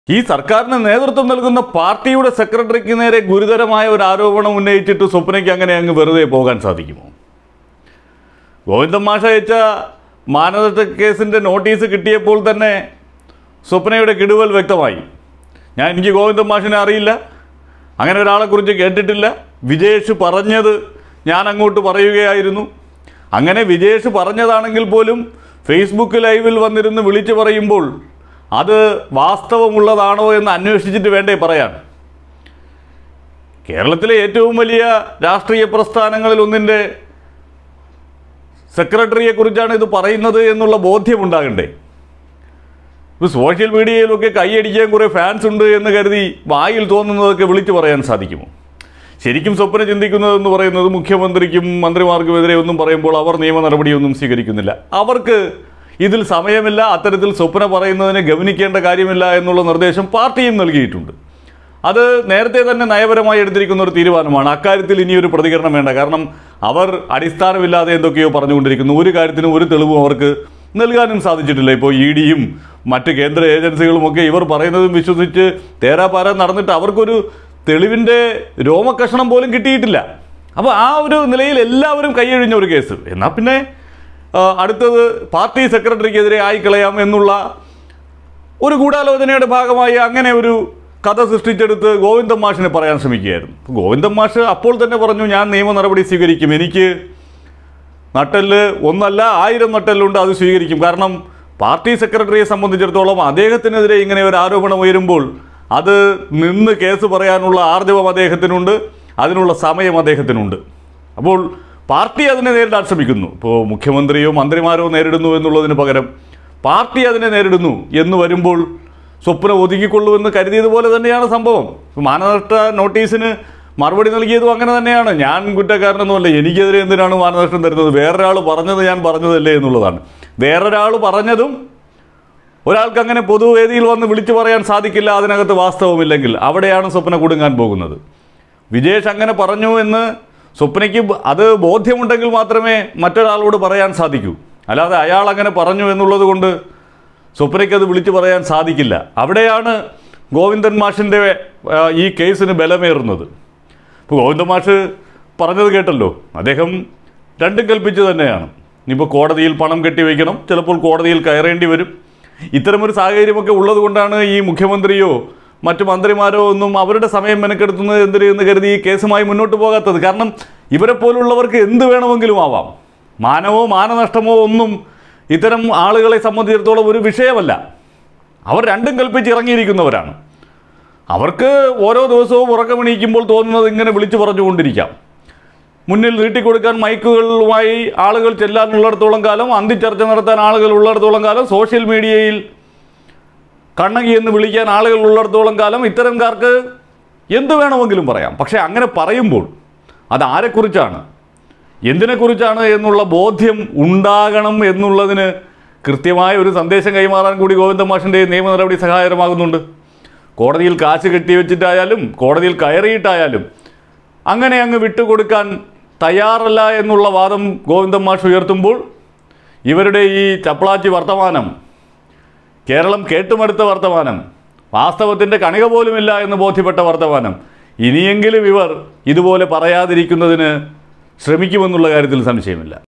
ഈ സർക്കാരിന് നേതൃത്വം നൽകുന്ന പാർട്ടിയുടെ സെക്രട്ടറിക്ക് നേരെ ഗുരുതരമായ ഒരു ആരോപണം ഉന്നയിച്ചിട്ട് സ്വപ്നയ്ക്ക് അങ്ങനെ അങ്ങ് വെറുതെ പോകാൻ സാധിക്കുമോ ഗോവിന്ദൻ മാഷ അയച്ച മാനദണ്ഡ കേസിൻ്റെ നോട്ടീസ് കിട്ടിയപ്പോൾ തന്നെ സ്വപ്നയുടെ കിടുവൽ വ്യക്തമായി ഞാൻ എനിക്ക് ഗോവിന്ദൻ മാഷിനെ അറിയില്ല അങ്ങനെ ഒരാളെക്കുറിച്ച് കേട്ടിട്ടില്ല വിജേഷ് പറഞ്ഞത് ഞാൻ അങ്ങോട്ട് പറയുകയായിരുന്നു അങ്ങനെ വിജേഷ് പറഞ്ഞതാണെങ്കിൽ പോലും ഫേസ്ബുക്ക് ലൈവിൽ വന്നിരുന്ന് വിളിച്ചു പറയുമ്പോൾ അത് വാസ്തവമുള്ളതാണോ എന്ന് അന്വേഷിച്ചിട്ട് വേണ്ടേ പറയാൻ കേരളത്തിലെ ഏറ്റവും വലിയ രാഷ്ട്രീയ പ്രസ്ഥാനങ്ങളിൽ ഒന്നിൻ്റെ സെക്രട്ടറിയെക്കുറിച്ചാണ് ഇത് പറയുന്നത് എന്നുള്ള ബോധ്യമുണ്ടാകണ്ടേ ഇപ്പോൾ സോഷ്യൽ മീഡിയയിലൊക്കെ കൈയടിക്കാൻ കുറേ ഫാൻസ് ഉണ്ട് എന്ന് കരുതി വായിൽ തോന്നുന്നതൊക്കെ വിളിച്ചു പറയാൻ സാധിക്കുമോ ശരിക്കും സ്വപ്ന ചിന്തിക്കുന്നതെന്ന് പറയുന്നത് മുഖ്യമന്ത്രിക്കും മന്ത്രിമാർക്കുമെതിരെ ഒന്നും പറയുമ്പോൾ അവർ നിയമ നടപടിയൊന്നും സ്വീകരിക്കുന്നില്ല അവർക്ക് ഇതിൽ സമയമില്ല അത്തരത്തിൽ സ്വപ്ന പറയുന്നതിനെ ഗവനിക്കേണ്ട കാര്യമില്ല എന്നുള്ള നിർദ്ദേശം പാർട്ടിയും നൽകിയിട്ടുണ്ട് അത് നേരത്തെ തന്നെ നയപരമായി എടുത്തിരിക്കുന്ന ഒരു തീരുമാനമാണ് അക്കാര്യത്തിൽ ഇനിയൊരു പ്രതികരണം വേണ്ട കാരണം അവർ അടിസ്ഥാനമില്ലാതെ എന്തൊക്കെയോ പറഞ്ഞുകൊണ്ടിരിക്കുന്നു ഒരു കാര്യത്തിനും ഒരു തെളിവും അവർക്ക് നൽകാനും സാധിച്ചിട്ടില്ല ഇപ്പോൾ ഇ ഡിയും മറ്റ് കേന്ദ്ര ഏജൻസികളുമൊക്കെ ഇവർ പറയുന്നതും വിശ്വസിച്ച് തേരാപാര നടന്നിട്ട് അവർക്കൊരു തെളിവിൻ്റെ രോമകഷണം പോലും കിട്ടിയിട്ടില്ല അപ്പോൾ ആ ഒരു നിലയിൽ എല്ലാവരും കൈയഴിഞ്ഞ ഒരു കേസ് എന്നാൽ പിന്നെ ആ, അടുത്തത് പാർട്ടി സെക്രട്ടറിക്കെതിരെ ആയിക്കളയാം എന്നുള്ള ഒരു ഗൂഢാലോചനയുടെ ഭാഗമായി അങ്ങനെ ഒരു കഥ സൃഷ്ടിച്ചെടുത്ത് ഗോവിന്ദൻ മാഷിനെ പറയാൻ ശ്രമിക്കുകയായിരുന്നു അപ്പോൾ ഗോവിന്ദൻ മാഷ് അപ്പോൾ തന്നെ പറഞ്ഞു ഞാൻ നിയമ നടപടി സ്വീകരിക്കും എനിക്ക് നട്ടെല്ല് ഒന്നല്ല ആയിരം നട്ടെല്ലുണ്ട് അത് സ്വീകരിക്കും കാരണം പാർട്ടി സെക്രട്ടറിയെ സംബന്ധിച്ചിടത്തോളം അദ്ദേഹത്തിനെതിരെ ഇങ്ങനെ ഒരു ആരോപണം ഉയരുമ്പോൾ അത് നിന്ന് കേസ് പറയാനുള്ള ആർജവം അദ്ദേഹത്തിനുണ്ട് അതിനുള്ള സമയം അദ്ദേഹത്തിനുണ്ട് അപ്പോൾ പാർട്ടി അതിനെ നേരിടാൻ ശ്രമിക്കുന്നു ഇപ്പോൾ മുഖ്യമന്ത്രിയോ മന്ത്രിമാരോ നേരിടുന്നു എന്നുള്ളതിന് പകരം പാർട്ടി അതിനെ നേരിടുന്നു എന്ന് വരുമ്പോൾ സ്വപ്ന ഒതുക്കിക്കൊള്ളുമെന്ന് കരുതിയതുപോലെ തന്നെയാണ് സംഭവം ഇപ്പോൾ മാനനഷ്ട നോട്ടീസിന് മറുപടി നൽകിയതും അങ്ങനെ തന്നെയാണ് ഞാൻ കുറ്റക്കാരനൊന്നുമല്ല എനിക്കെതിരെ എന്തിനാണ് മാനനഷ്ടം തരുന്നത് വേറൊരാൾ പറഞ്ഞത് ഞാൻ പറഞ്ഞതല്ലേ എന്നുള്ളതാണ് വേറൊരാൾ പറഞ്ഞതും ഒരാൾക്ക് അങ്ങനെ പൊതുവേദിയിൽ വന്ന് വിളിച്ചു പറയാൻ സാധിക്കില്ല അതിനകത്ത് വാസ്തവമില്ലെങ്കിൽ അവിടെയാണ് സ്വപ്ന കുടുങ്ങാൻ പോകുന്നത് വിജേഷ് അങ്ങനെ പറഞ്ഞു എന്ന് സ്വപ്നയ്ക്ക് ബ- അത് ബോധ്യമുണ്ടെങ്കിൽ മാത്രമേ മറ്റൊരാളോട് പറയാൻ സാധിക്കൂ അല്ലാതെ അയാൾ അങ്ങനെ പറഞ്ഞു എന്നുള്ളത് കൊണ്ട് സ്വപ്നയ്ക്ക് അത് വിളിച്ചു പറയാൻ സാധിക്കില്ല അവിടെയാണ് ഗോവിന്ദൻ മാഷിൻ്റെ ആ, ഈ കേസിന് ബലമേറുന്നത് ഇപ്പോൾ ഗോവിന്ദൻ മാഷ് പറഞ്ഞത് കേട്ടല്ലോ അദ്ദേഹം രണ്ടും കൽപ്പിച്ച് തന്നെയാണ് ഇനിയിപ്പോൾ കോടതിയിൽ പണം കെട്ടിവെക്കണം ചിലപ്പോൾ കോടതിയിൽ കയറേണ്ടി വരും ഇത്തരമൊരു സാഹചര്യമൊക്കെ ഉള്ളത് കൊണ്ടാണ് ഈ മുഖ്യമന്ത്രിയോ മറ്റു മന്ത്രിമാരോ ഒന്നും അവരുടെ സമയം മെനക്കെടുത്തുന്നത് എന്തിന് എന്ന് കരുതി ഈ കേസുമായി മുന്നോട്ട് പോകാത്തത് കാരണം ഇവരെ പോലുള്ളവർക്ക് എന്ത് വേണമെങ്കിലും ആവാം മാനമോ മാനനഷ്ടമോ ഒന്നും ഇത്തരം ആളുകളെ സംബന്ധിച്ചിടത്തോളം ഒരു വിഷയമല്ല അവർ രണ്ടും കൽപ്പിച്ച് ഇറങ്ങിയിരിക്കുന്നവരാണ് അവർക്ക് ഓരോ ദിവസവും ഉറക്കമണിയിക്കുമ്പോൾ തോന്നുന്നത് ഇങ്ങനെ വിളിച്ചു പറഞ്ഞുകൊണ്ടിരിക്കാം മുന്നിൽ നീട്ടിക്കൊടുക്കാൻ മൈക്കുകളുമായി ആളുകൾ ചെല്ലാനുള്ളിടത്തോളം കാലം അന്തിച്ചർച്ച നടത്താൻ ആളുകൾ ഉള്ളിടത്തോളം കാലം സോഷ്യൽ മീഡിയയിൽ കണ്ണകി എന്ന് വിളിക്കാൻ ആളുകൾ ഉള്ളിടത്തോളം കാലം ഇത്തരംകാർക്ക് എന്ത് വേണമെങ്കിലും പറയാം പക്ഷേ അങ്ങനെ പറയുമ്പോൾ അത് ആരെക്കുറിച്ചാണ് എന്തിനെക്കുറിച്ചാണ് എന്നുള്ള ബോധ്യം ഉണ്ടാകണം എന്നുള്ളതിന് കൃത്യമായ ഒരു സന്ദേശം കൈമാറാൻ കൂടി ഗോവിന്ദ മാഷിൻ്റെ നിയമ നടപടി സഹായകരമാകുന്നുണ്ട് കോടതിയിൽ കാശ് കെട്ടിവെച്ചിട്ടായാലും കോടതിയിൽ കയറിയിട്ടായാലും അങ്ങനെ അങ്ങ് വിട്ടുകൊടുക്കാൻ തയ്യാറല്ല എന്നുള്ള വാദം ഗോവിന്ദൻ മാഷ് ഉയർത്തുമ്പോൾ ഇവരുടെ ഈ ചപ്പളാച്ചി വർത്തമാനം കേരളം കേട്ടുമടുത്ത വർത്തമാനം വാസ്തവത്തിൻ്റെ കണിക പോലുമില്ല എന്ന് ബോധ്യപ്പെട്ട വർത്തമാനം ഇനിയെങ്കിലും ഇവർ ഇതുപോലെ പറയാതിരിക്കുന്നതിന് ശ്രമിക്കുമെന്നുള്ള കാര്യത്തിൽ സംശയമില്ല